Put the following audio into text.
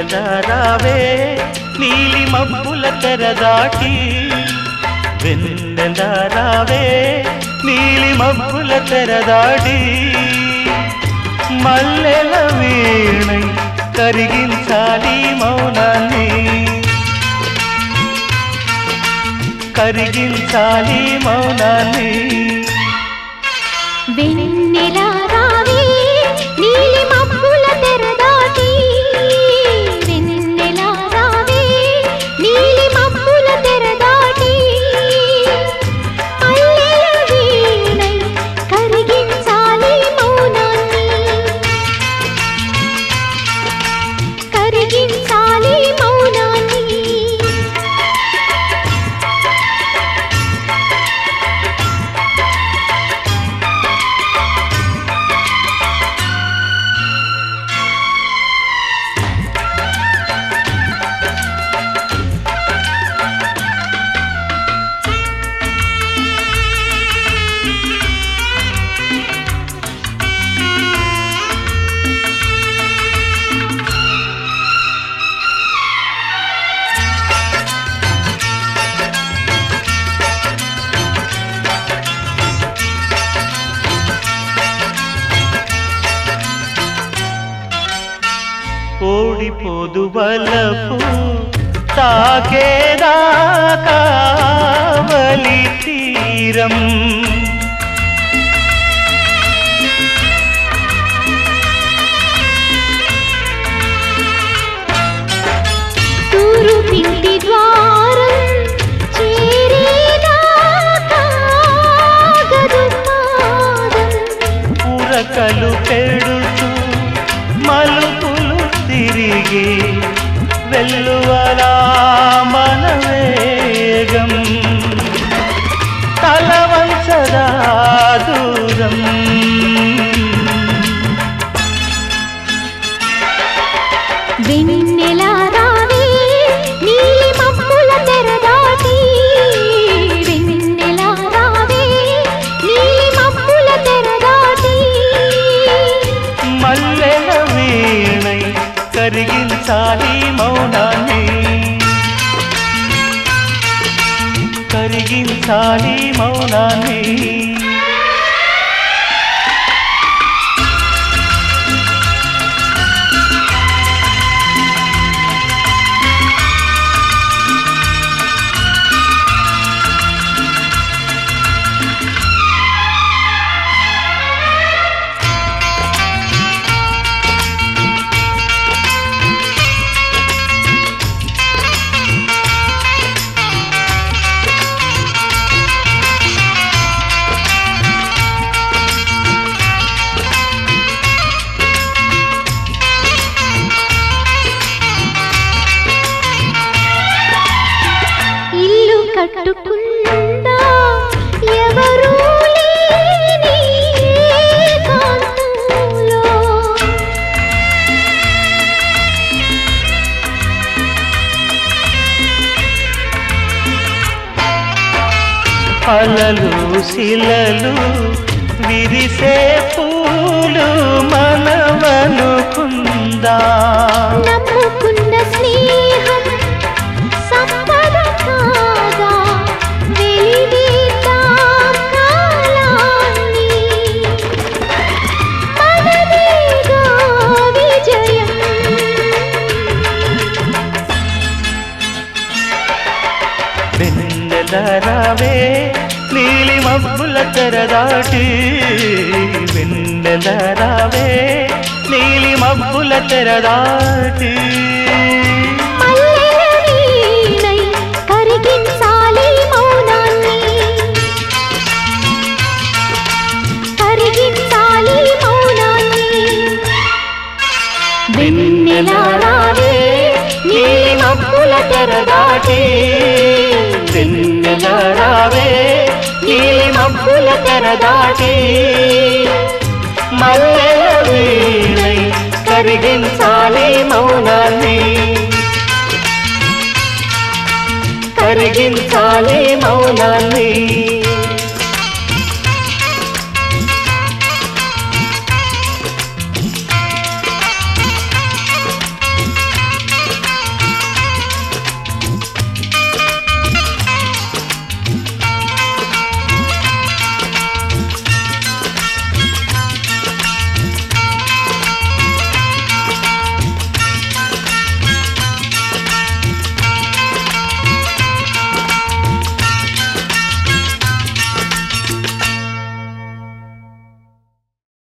వెన్నెలరావే నీలి మబ్బుల తెర దాటి వెన్నెలరావే నీలి మబ్బుల తెర దాటి మల్లెల వీణై కరిగించాలి మౌనాన్ని కరిగించాలి మౌనాన్ని వెన్నెల రావే నీలి మబ్బుల తెర దాటి వెన్నెల రావే నీలి మబ్బుల తెర దాటి అల్లెల వీణై కరిగించాలి మౌనాన్ని కరిగించాలి మౌనాన్ని ఓడిపోదు వలపు తాకేదాకా బలి తీరం తూరు పిండి ద్వారం చేరేదాకా గదు పాదం ఉరకలు పెడుతూ మలుపులు తిరిగి వెల్లువలా మన వేగం తలవంచదా దూరం వెన్నెల రావే నీలి మబ్బుల తెర దాటి వెన్నెల రావే నీలి మబ్బుల తెర దాటి మల్లెల వీణై కరిగించాలి మౌనాన్ని కరిగించాలి మౌనాన్ని ఇల్లు కట్టుకుందా ఎవరూ లేని ఏకాంతంలో అలలు శిలలు విరిసే పూలు మనవనుకుందా నమ్ముకున్న స్నేహం సంపద కాగా వెలివేద్దాం కాలాన్ని మనదేగా విజయం వెన్నెలరావే నీలి మబ్బుల తెరదాటి వెన్నెలరావే నీలి మబ్బుల తెరదాటి మల్లెల వీణై కరిగించాలి మౌనాన్ని కరిగించాలి మౌనాన్ని వెన్నెల రావే నీలి మబ్బుల తెరదాటి వెన్నెలరావే నీలి మబ్బుల తెరదాటి మల్లెల వీణై కరిగించాలి మౌనాన్ని కరిగించాలి మౌనాన్ని